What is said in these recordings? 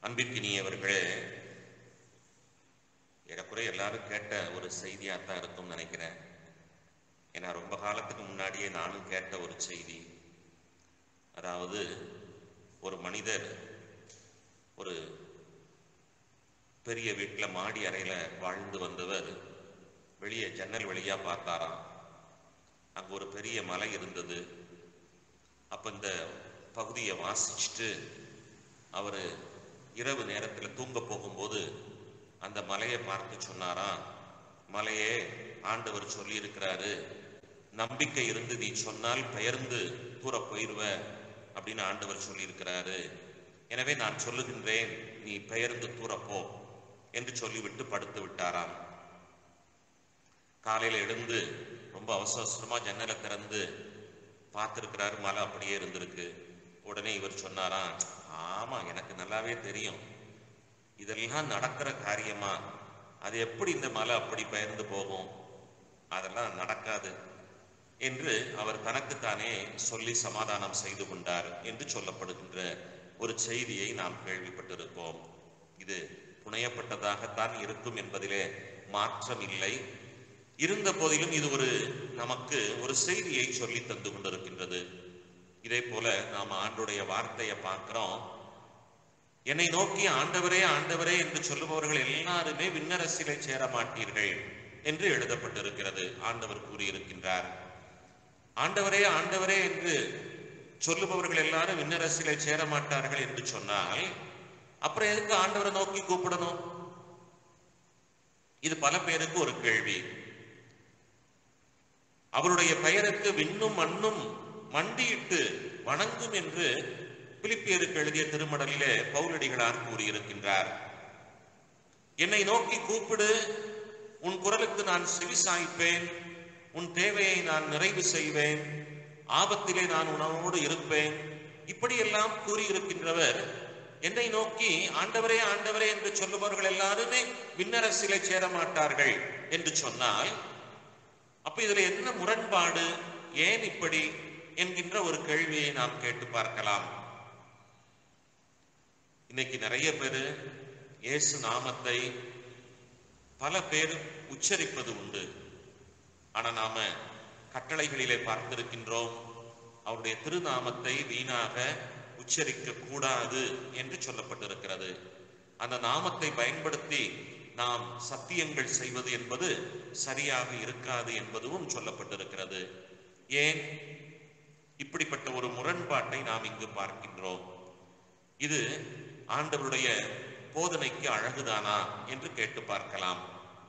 அன்பிற்கினியவர்களே ஏறக்குறைய எல்லாரும் கேட்ட ஒரு செய்தியாக தான் இருக்கும்னு நினைக்கிறேன் ஏன்னா ரொம்ப காலத்துக்கு முன்னாடியே நானும் கேட்ட ஒரு செய்தி அதாவது ஒரு மனிதர் ஒரு பெரிய வீட்டில் மாடி அறையில் வாழ்ந்து வந்தவர் வெளியே ஜன்னல் வழியா பார்த்தாராம் அங்க ஒரு பெரிய மலை இருந்தது அப்ப இந்த பகுதியை வாசிச்சுட்டு அவர் இரவு நேரத்தில் தூங்க போகும்போது அந்த மலையை பார்த்து சொன்னாராம் மலையே ஆண்டவர் சொல்லி இருக்கிறாரு நம்பிக்கை இருந்து நீ சொன்னால் பெயர்ந்து தூர போயிருவ அப்படின்னு ஆண்டவர் சொல்லி இருக்கிறாரு எனவே நான் சொல்லுகின்றேன் நீ பெயர்ந்து தூரப்போ என்று சொல்லிவிட்டு படுத்து விட்டாராம் காலையில எழுந்து ரொம்ப அவசர அவசரமா ஜன்னலை திறந்து பார்த்திருக்கிறாரு மலை அப்படியே இருந்திருக்கு உடனே இவர் சொன்னாராம் ஆமா எனக்கு நல்லாவே தெரியும் இதெல்லாம் நடக்கிற காரியமா அது எப்படி இந்த மலை அப்படி பெயர்ந்து போகும் அதெல்லாம் நடக்காது என்று அவர் தனக்குத்தானே சொல்லி சமாதானம் செய்து கொண்டார் என்று சொல்லப்படுகின்ற ஒரு செய்தியை நாம் கேள்விப்பட்டிருப்போம் இது புனையப்பட்டதாகத்தான் இருக்கும் என்பதிலே மாற்றம் இல்லை இருந்த போதிலும் இது ஒரு நமக்கு ஒரு செய்தியை சொல்லி தந்து கொண்டிருக்கின்றது இதே போல நாம் ஆண்டுடைய வார்த்தையை பார்க்கிறோம் என்னை நோக்கி ஆண்டவரே ஆண்டவரே என்று சொல்லுபவர்கள் எல்லாருமே விண்ணரசிலே சேர மாட்டீர்கள் என்று எழுதப்பட்டிருக்கிறது ஆண்டவர் கூறியிருக்கின்றார் ஆண்டவரே ஆண்டவரே என்று சொல்லுபவர்கள் எல்லாரும் விண்ணரசிலே சேர மாட்டார்கள் என்று சொன்னால் அப்புறம் எதுக்கு ஆண்டவரை நோக்கி கூப்பிடணும் இது பல பேருக்கு ஒரு கேள்வி அவருடைய பெயருக்கு விண்ணும் மண்ணும் மண்டியிட்டு வணங்கும் என்று பிலிப்பியருக்கு எழுதிய திருமடலிலே பவுலடிகளார் கூறியிருக்கின்றார் என்னை நோக்கி கூப்பிடு உன் குரலுக்கு நான் செவிசாய்ப்பேன் உன் தேவையை நான் நிறைவு செய்வேன் ஆபத்திலே நான் உணவோடு இருப்பேன் இப்படியெல்லாம் கூறியிருக்கின்றவர் என்னை நோக்கி ஆண்டவரே ஆண்டவரே என்று சொல்லுபவர்கள் எல்லாருமே விண்ணரசிலே சேர மாட்டார்கள் என்று சொன்னால் அப்ப இதுல என்ன முரண்பாடு ஏன் இப்படி என்கின்ற ஒரு கேள்வியை நாம் கேட்டு பார்க்கலாம் இன்னைக்கு நிறைய பேர் இயேசு நாமத்தை பல பேர் உச்சரிப்பது உண்டு ஆனா நாம கட்டளைகளிலே பார்த்திருக்கின்றோம் அவருடைய திருநாமத்தை வீணாக உச்சரிக்க கூடாது என்று சொல்லப்பட்டிருக்கிறது அந்த நாமத்தை பயன்படுத்தி நாம் சத்தியங்கள் செய்வது என்பது சரியாக இருக்காது என்பதும் சொல்லப்பட்டிருக்கிறது ஏன் இப்படிப்பட்ட ஒரு முரண்பாட்டை நாம் இங்கு பார்க்கின்றோம் இது ஆண்டவருடைய போதனைக்கு அழகுதானா என்று கேட்டு பார்க்கலாம்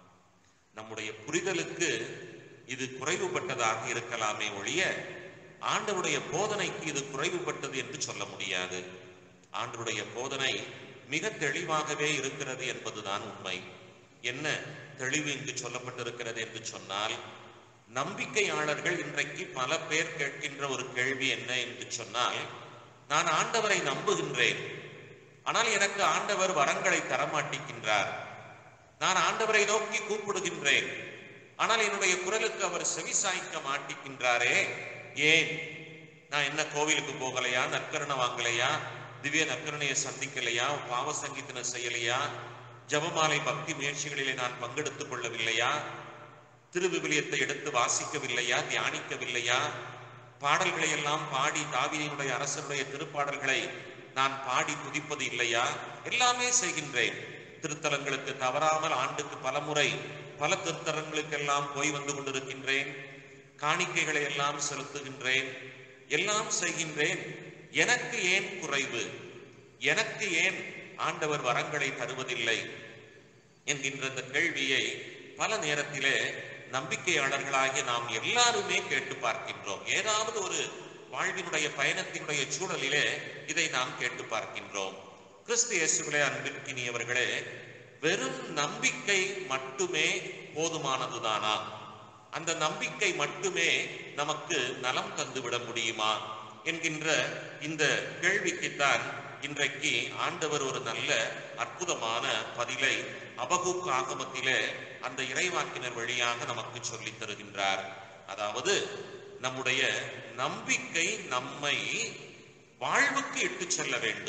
நம்முடைய புரிதலுக்கு இது குறைவுபட்டதாக இருக்கலாமே ஒழிய ஆண்டவருடைய போதனைக்கு இது குறைவுபட்டது என்று சொல்ல முடியாது ஆண்டவருடைய போதனை மிக தெளிவாகவே இருக்கிறது என்பதுதான் உண்மை என்ன தெளிவு இங்கு சொல்லப்பட்டிருக்கிறது என்று சொன்னால் நம்பிக்கையாளர்கள் இன்றைக்கு பல பேர் கேட்கின்ற ஒரு கேள்வி என்ன என்று சொன்னால் நான் ஆண்டவரை நம்புகின்றேன் ஆனால் எனக்கு ஆண்டவர் வரங்களை தரமாட்டிக்கின்றார் நான் ஆண்டவரை நோக்கி கூப்பிடுகின்றேன் ஆனால் என்னுடைய குரலுக்கு அவர் செவிசாய்க்க மாட்டிக்கின்றாரே ஏன் நான் என்ன கோவிலுக்கு போகலையா நற்கரணை வாங்கலையா திவ்ய நற்கரணையை சந்திக்கலையா பாவ சங்கீதனை செய்யலையா ஜபமாலை பக்தி முயற்சிகளிலே நான் பங்கெடுத்துக் கொள்ளவில்லையா திருவிவிலியத்தை எடுத்து வாசிக்கவில்லையா தியானிக்கவில்லையா பாடல்களை எல்லாம் பாடி தாவியினுடைய அரசனுடைய திருப்பாடல்களை நான் பாடி துதிப்பது இல்லையா எல்லாமே செய்கின்றேன் திருத்தலங்களுக்கு தவறாமல் ஆண்டுக்கு பலமுறை பல திருத்தலங்களுக்கெல்லாம் போய் வந்து கொண்டிருக்கின்றேன் காணிக்கைகளை எல்லாம் செலுத்துகின்றேன் எல்லாம் செய்கின்றேன் எனக்கு ஏன் குறைவு எனக்கு ஏன் ஆண்டவர் வரங்களை தருவதில்லை என்கின்ற இந்த கேள்வியை பல நேரத்திலே நம்பிக்கையாளர்களாகிய நாம் எல்லாருமே கேட்டு பார்க்கின்றோம் ஏதாவது ஒரு வாழ்வினுடைய பயணத்தினுடைய சூழலிலே இதை நாம் கேட்டு பார்க்கின்றோம் கிறிஸ்து இயேசுகளே அன்பிற்கினியவர்களே வெறும் நம்பிக்கை மட்டுமே போதுமானதுதானா அந்த நம்பிக்கை மட்டுமே நமக்கு நலம் தந்துவிட முடியுமா என்கின்ற இந்த கேள்விக்குத்தான் இன்றைக்கு ஆண்டவர் ஒரு நல்ல அற்புதமான பதிலை அபகுக் ஆகமத்திலே அந்த இறைவாக்கினர் வழியாக நமக்கு சொல்லித் தருகின்றார் அதாவது நம்முடைய நம்பிக்கை நம்மை வாழ்வுக்கு இட்டு செல்ல வேண்டும்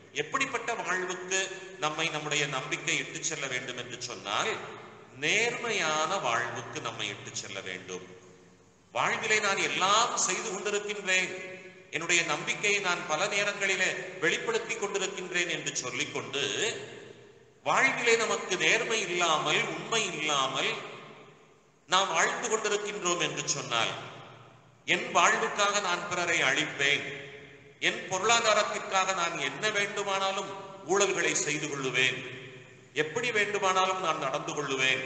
எப்படிப்பட்ட வாழ்வுக்கு நம்மை நம்முடைய நம்பிக்கை இட்டுச் செல்ல வேண்டும் என்று சொன்னால் நேர்மையான வாழ்வுக்கு நம்மை இட்டுச் செல்ல வேண்டும் வாழ்விலே நான் எல்லாம் செய்து கொண்டிருக்கின்றேன் என்னுடைய நம்பிக்கையை நான் பல நேரங்களிலே வெளிப்படுத்தி கொண்டிருக்கின்றேன் என்று சொல்லிக்கொண்டு வாழ்விலே நமக்கு நேர்மை இல்லாமல் உண்மை இல்லாமல் நாம் வாழ்ந்து கொண்டிருக்கின்றோம் என்று சொன்னால் என் வாழ்வுக்காக நான் பிறரை அழிப்பேன் என் பொருளாதாரத்திற்காக நான் என்ன வேண்டுமானாலும் ஊழல்களை செய்து கொள்ளுவேன் எப்படி வேண்டுமானாலும் நான் நடந்து கொள்ளுவேன்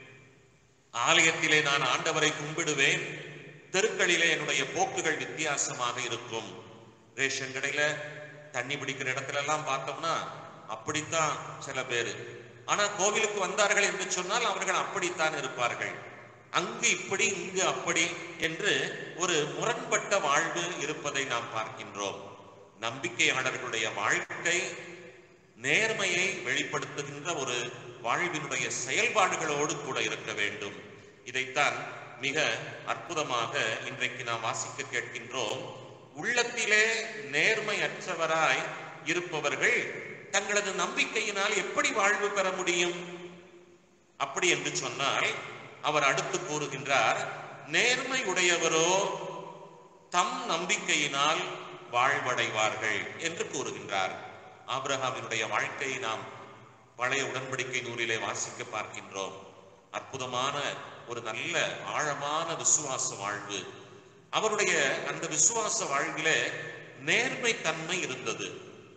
ஆலயத்திலே நான் ஆண்டவரை கும்பிடுவேன் தெருக்களிலே என்னுடைய போக்குகள் வித்தியாசமாக இருக்கும் ரேஷன் கடையில தண்ணி பிடிக்கிற இடத்துல எல்லாம் பார்த்தோம்னா அப்படித்தான் சில பேர் ஆனா கோவிலுக்கு வந்தார்கள் என்று சொன்னால் அவர்கள் அப்படித்தான் இருப்பார்கள் அங்கு இப்படி இங்கு அப்படி என்று ஒரு முரண்பட்ட வாழ்வு இருப்பதை நாம் பார்க்கின்றோம் நம்பிக்கையாளர்களுடைய வாழ்க்கை நேர்மையை வெளிப்படுத்துகின்ற ஒரு வாழ்வினுடைய செயல்பாடுகளோடு கூட இருக்க வேண்டும் இதைத்தான் மிக அற்புதமாக இன்றைக்கு நாம் வாசிக்க கேட்கின்றோம் உள்ளத்திலே நேர்மையற்றவராய் இருப்பவர்கள் தங்களது நம்பிக்கையினால் எப்படி வாழ்வு பெற முடியும் அப்படி என்று சொன்னால் அவர் அடுத்து கூறுகின்றார் நேர்மை உடையவரோ தம் நம்பிக்கையினால் வாழ்வடைவார்கள் என்று கூறுகின்றார் ஆபிரகாமினுடைய வாழ்க்கையை நாம் பழைய உடன்படிக்கை நூலிலே வாசிக்க பார்க்கின்றோம் அற்புதமான ஒரு நல்ல ஆழமான விசுவாச வாழ்வு அவருடைய அந்த விசுவாச வாழ்விலே நேர்மை தன்மை இருந்தது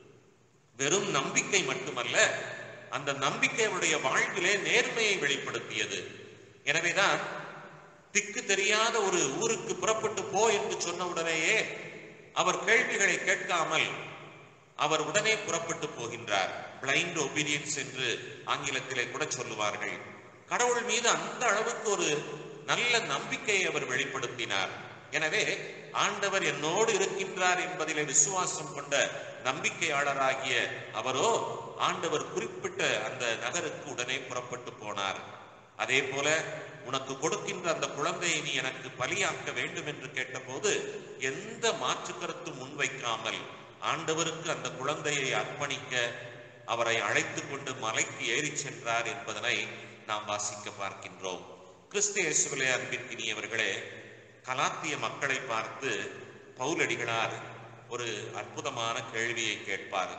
வெறும் நம்பிக்கை மட்டுமல்ல அந்த நம்பிக்கை அவருடைய வாழ்விலே நேர்மையை வெளிப்படுத்தியது எனவேதான் திக்கு தெரியாத ஒரு ஊருக்கு புறப்பட்டு போ என்று சொன்ன உடனேயே அவர் கேள்விகளை கேட்காமல் அவர் உடனே புறப்பட்டு போகின்றார் பிளைண்ட் ஒபீடியன்ஸ் என்று ஆங்கிலத்திலே கூட சொல்லுவார்கள் கடவுள் மீது அந்த அளவுக்கு ஒரு நல்ல நம்பிக்கையை அவர் வெளிப்படுத்தினார் எனவே ஆண்டவர் என்னோடு இருக்கின்றார் என்பதிலே விசுவாசம் கொண்ட நம்பிக்கையாளராகிய அவரோ ஆண்டவர் குறிப்பிட்ட அந்த நகருக்கு உடனே புறப்பட்டு போனார் அதே போல உனக்கு கொடுக்கின்ற அந்த குழந்தையை நீ எனக்கு பலியாக்க வேண்டும் என்று கேட்டபோது எந்த மாற்று கருத்தும் முன்வைக்காமல் ஆண்டவருக்கு அந்த குழந்தையை அர்ப்பணிக்க அவரை அழைத்து கொண்டு மலைக்கு ஏறி சென்றார் என்பதனை நாம் வாசிக்க பார்க்கின்றோம் கிறிஸ்து இயேசுவிலே அன்பிற்கினியவர்களே கலாத்திய மக்களை பார்த்து பவுலடிகளார் ஒரு அற்புதமான கேள்வியை கேட்பார்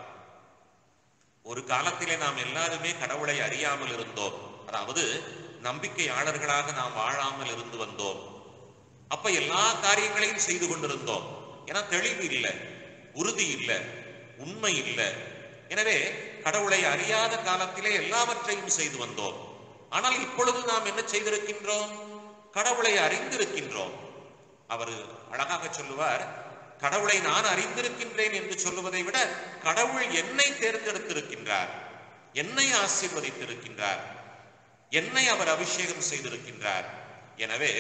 ஒரு காலத்திலே நாம் எல்லாருமே கடவுளை அறியாமல் இருந்தோம் அதாவது நம்பிக்கையாளர்களாக நாம் வாழாமல் இருந்து வந்தோம் அப்ப எல்லா காரியங்களையும் செய்து கொண்டிருந்தோம் ஏன்னா தெளிவு இல்லை உறுதி இல்லை உண்மை இல்லை எனவே கடவுளை அறியாத காலத்திலே எல்லாவற்றையும் செய்து வந்தோம் ஆனால் இப்பொழுது நாம் என்ன செய்திருக்கின்றோம் கடவுளை அறிந்திருக்கின்றோம் அவர் அழகாக சொல்லுவார் கடவுளை நான் அறிந்திருக்கின்றேன் என்று சொல்லுவதை விட கடவுள் என்னை தேர்ந்தெடுத்திருக்கின்றார் என்னை ஆசீர்வதித்திருக்கின்றார் என்னை அவர் அபிஷேகம் செய்திருக்கின்றார் எனவே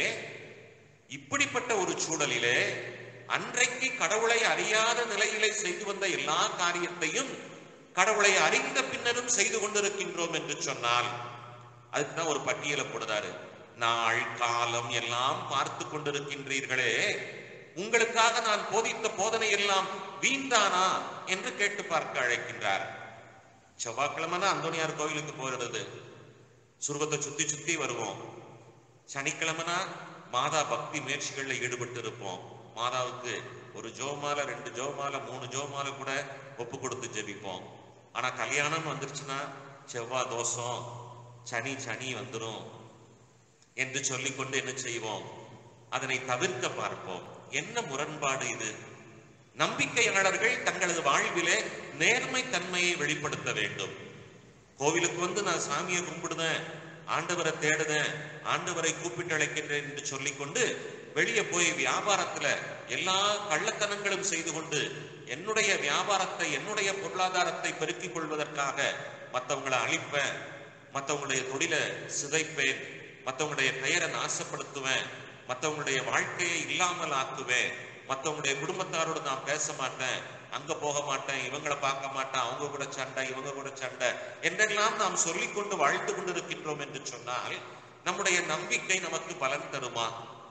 இப்படிப்பட்ட ஒரு சூழலிலே அன்றைக்கு கடவுளை அறியாத நிலையிலே செய்து வந்த எல்லா காரியத்தையும் கடவுளை அறிந்த பின்னரும் செய்து கொண்டிருக்கின்றோம் என்று சொன்னால் அதுக்குதான் ஒரு பட்டியலை போடுறாரு நாள் காலம் எல்லாம் பார்த்து கொண்டிருக்கின்றீர்களே உங்களுக்காக நான் போதித்த போதனை எல்லாம் வீண்தானா என்று கேட்டு பார்க்க அழைக்கின்றார் செவ்வாய்க்கிழமைனா அந்தோனியார் கோவிலுக்கு போகிறது சுருகத்தை சுத்தி சுத்தி வருவோம் சனிக்கிழமைனா மாதா பக்தி முயற்சிகள்ல ஈடுபட்டு இருப்போம் மாதாவுக்கு ஒரு ஜோமால ரெண்டு ஜோமால மூணு ஜோமால கூட ஒப்பு கொடுத்து ஜெபிப்போம் ஆனா கல்யாணம் வந்துருச்சுன்னா செவ்வாய் தோஷம் சனி சனி வந்துரும் என்று சொல்லிக்கொண்டு என்ன செய்வோம் அதனை தவிர்க்க பார்ப்போம் என்ன முரண்பாடு இது நம்பிக்கையாளர்கள் தங்களது வாழ்விலே நேர்மை தன்மையை வெளிப்படுத்த வேண்டும் கோவிலுக்கு வந்து நான் சாமியை கும்பிடுதேன் ஆண்டவரை தேடுதேன் ஆண்டவரை கூப்பிட்டு அழைக்கின்றேன் என்று சொல்லிக்கொண்டு வெளியே போய் வியாபாரத்துல எல்லா கள்ளத்தனங்களும் செய்து கொண்டு என்னுடைய வியாபாரத்தை என்னுடைய பொருளாதாரத்தை பெருக்கிக் கொள்வதற்காக மற்றவங்களை அழிப்பேன் மற்றவங்களுடைய தொழிலை சிதைப்பேன் மற்றவங்களுடைய பெயரை நாசப்படுத்துவேன் மற்றவங்களுடைய வாழ்க்கையை இல்லாமல் ஆக்குவேன் மற்றவங்களுடைய குடும்பத்தாரோடு நான் பேச மாட்டேன் அங்க போக மாட்டேன் இவங்களை பார்க்க மாட்டேன் அவங்க கூட சண்டை இவங்க கூட சண்டை என்றெல்லாம் நாம் சொல்லிக்கொண்டு வாழ்த்து கொண்டிருக்கின்றோம் என்று சொன்னால் நம்முடைய நம்பிக்கை நமக்கு பலன் தருமா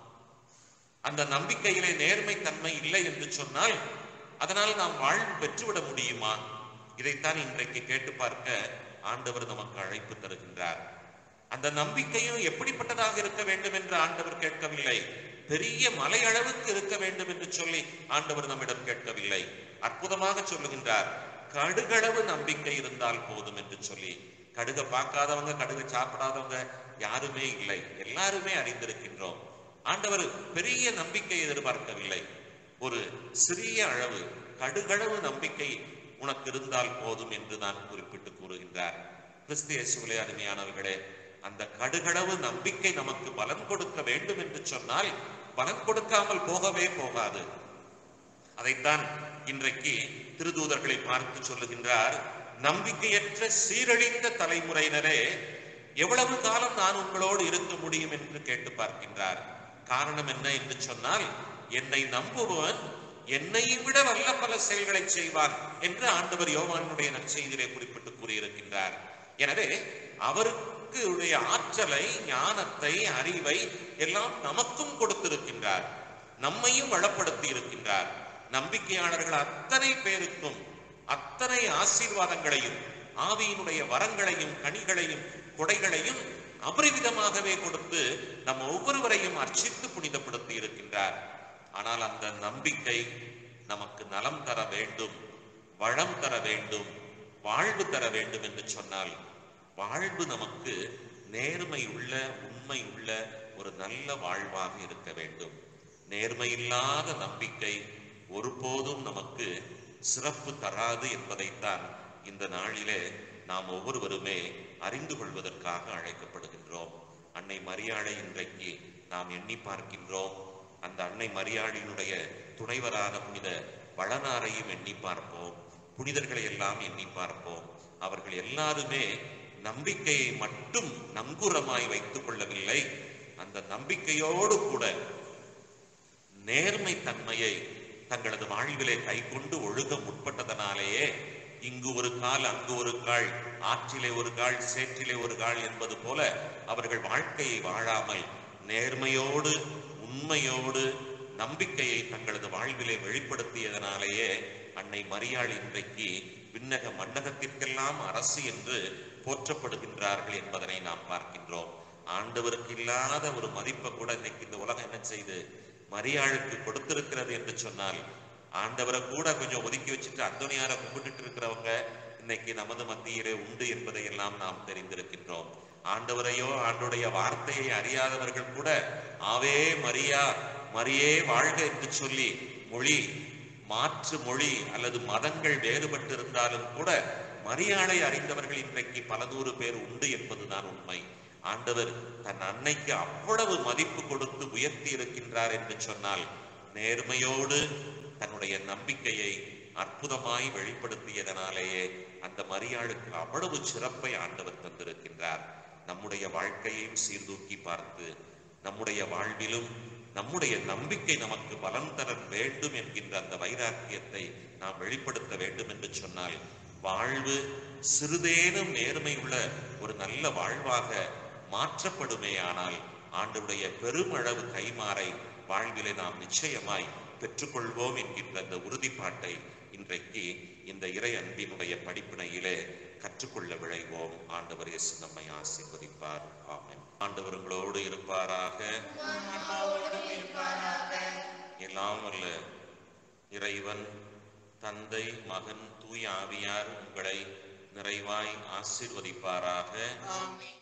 அந்த நம்பிக்கையிலே நேர்மை தன்மை இல்லை என்று சொன்னால் அதனால் நாம் வாழ்வு பெற்றுவிட முடியுமா இதைத்தான் இன்றைக்கு கேட்டு பார்க்க ஆண்டவர் நமக்கு அழைப்பு தருகின்றார் அந்த நம்பிக்கையும் எப்படிப்பட்டதாக இருக்க வேண்டும் என்று ஆண்டவர் கேட்கவில்லை பெரிய மலை அளவுக்கு இருக்க வேண்டும் என்று சொல்லி ஆண்டவர் நம்மிடம் கேட்கவில்லை அற்புதமாக சொல்லுகின்றார் கடுகளவு நம்பிக்கை இருந்தால் போதும் என்று சொல்லி கடுக பார்க்காதவங்க கடுக சாப்பிடாதவங்க யாருமே இல்லை எல்லாருமே அறிந்திருக்கின்றோம் ஆண்டவர் பெரிய நம்பிக்கை எதிர்பார்க்கவில்லை ஒரு சிறிய அளவு கடுகளவு நம்பிக்கை உனக்கு இருந்தால் போதும் என்று தான் குறிப்பிட்டு கூறுகின்றார் கிறிஸ்து இயேசுவிலே அருமையானவர்களே அந்த கடுகளவு நம்பிக்கை நமக்கு பலன் கொடுக்க வேண்டும் என்று சொன்னால் பலன் கொடுக்காமல் போகவே போகாது அதைத்தான் இன்றைக்கு திருதூதர்களை பார்த்து சொல்லுகின்றார் நம்பிக்கையற்ற சீரழிந்த தலைமுறையினரே எவ்வளவு காலம் நான் உங்களோடு இருக்க முடியும் என்று கேட்டு பார்க்கின்றார் காரணம் என்ன என்று சொன்னால் என்னை நம்புபவன் என்னை விட வல்ல பல செயல்களை செய்வான் என்று ஆண்டவர் யோவானுடைய நற்செய்தியிலே குறிப்பிட்டு கூறியிருக்கின்றார் எனவே அவருக்கு உடைய ஆற்றலை ஞானத்தை அறிவை எல்லாம் நமக்கும் கொடுத்திருக்கின்றார் நம்மையும் வளப்படுத்தி இருக்கின்றார் நம்பிக்கையாளர்கள் அத்தனை பேருக்கும் அத்தனை ஆசீர்வாதங்களையும் ஆவியினுடைய வரங்களையும் கனிகளையும் கொடைகளையும் அபரிவிதமாகவே கொடுத்து நம் ஒவ்வொருவரையும் அர்ச்சித்து புனிதப்படுத்தி இருக்கின்றார் ஆனால் அந்த நம்பிக்கை நமக்கு நலம் தர வேண்டும் வளம் தர வேண்டும் வாழ்வு தர வேண்டும் என்று சொன்னால் வாழ்வு நமக்கு நேர்மை உள்ள உண்மை உள்ள ஒரு நல்ல வாழ்வாக இருக்க வேண்டும் நேர்மையில்லாத நம்பிக்கை ஒருபோதும் நமக்கு சிறப்பு தராது என்பதைத்தான் இந்த நாளிலே நாம் ஒவ்வொருவருமே அறிந்து கொள்வதற்காக அழைக்கப்படுகின்றோம் அன்னை மரியாளை இன்றைக்கு நாம் எண்ணி பார்க்கின்றோம் அந்த அன்னை மரியாளினுடைய துணைவரான புனித வளனாரையும் எண்ணி பார்ப்போம் புனிதர்களை எல்லாம் எண்ணி பார்ப்போம் அவர்கள் எல்லாருமே நம்பிக்கையை மட்டும் நங்கூரமாய் வைத்துக் கொள்ளவில்லை அந்த நம்பிக்கையோடு கூட நேர்மை தன்மையை தங்களது வாழ்விலே கைக்கொண்டு ஒழுக முற்பட்டதனாலேயே இங்கு ஒரு கால் அங்கு ஒரு கால் ஆற்றிலே ஒரு கால் சேற்றிலே ஒரு கால் என்பது போல அவர்கள் வாழ்க்கையை வாழாமல் நேர்மையோடு உண்மையோடு நம்பிக்கையை தங்களது வாழ்விலே வெளிப்படுத்தியதனாலேயே அன்னை மரியாள் இன்றைக்கு விண்ணக மன்னகத்திற்கெல்லாம் அரசு என்று போற்றப்படுகின்றார்கள் என்பதனை நாம் பார்க்கின்றோம் ஆண்டவருக்கு இல்லாத ஒரு மதிப்பை கூட இன்னைக்கு இந்த உலகம் என்ன செய்து மரியாளுக்கு கொடுத்திருக்கிறது என்று சொன்னால் ஆண்டவரை கூட கொஞ்சம் ஒதுக்கி வச்சுட்டு அந்தோனியாரை கும்பிட்டுட்டு இருக்கிறவங்க இன்னைக்கு நமது மத்தியிலே உண்டு என்பதை எல்லாம் நாம் தெரிந்திருக்கின்றோம் ஆண்டவரையோ ஆண்டுடைய வார்த்தையை அறியாதவர்கள் கூட ஆவே மரியா மரியே வாழ்க என்று சொல்லி மொழி மாற்று மொழி அல்லது மதங்கள் வேறுபட்டு இருந்தாலும் கூட மரியாதை அறிந்தவர்கள் இன்றைக்கு பல நூறு பேர் உண்டு என்பதுதான் உண்மை ஆண்டவர் தன் அன்னைக்கு அவ்வளவு மதிப்பு கொடுத்து உயர்த்தி இருக்கின்றார் என்று சொன்னால் நேர்மையோடு தன்னுடைய நம்பிக்கையை அற்புதமாய் வெளிப்படுத்தியதனாலேயே அந்த மரியாளுக்கு அவ்வளவு சிறப்பை ஆண்டவர் தந்திருக்கின்றார் நம்முடைய வாழ்க்கையையும் சீர்தூக்கி பார்த்து நம்முடைய வாழ்விலும் நம்முடைய நம்பிக்கை நமக்கு பலம் தர வேண்டும் என்கின்ற அந்த வைராக்கியத்தை நாம் வெளிப்படுத்த வேண்டும் என்று சொன்னால் வாழ்வு சிறிதேனும் நேர்மை உள்ள ஒரு நல்ல வாழ்வாக மாற்றப்படுமே ஆனால் ஆண்டுடைய பெருமளவு கைமாறை வாழ்விலே நாம் நிச்சயமாய் பெற்றுக்கொள்வோம் என்கின்ற அந்த உறுதிப்பாட்டை இன்றைக்கு இந்த இறை அன்பினுடைய படிப்பினையிலே கற்றுக்கொள்ள விளைவோம் ஆண்டவர் இயேசு நம்மை ஆசீர்வதிப்பார் ஆமென் ஆண்டவர் உங்களோடு இருப்பாராக எல்லாம் வல்ல இறைவன் தந்தை மகன் தூய ஆவியார் உங்களை நிறைவாய் ஆசீர்வதிப்பாராக ஆமென்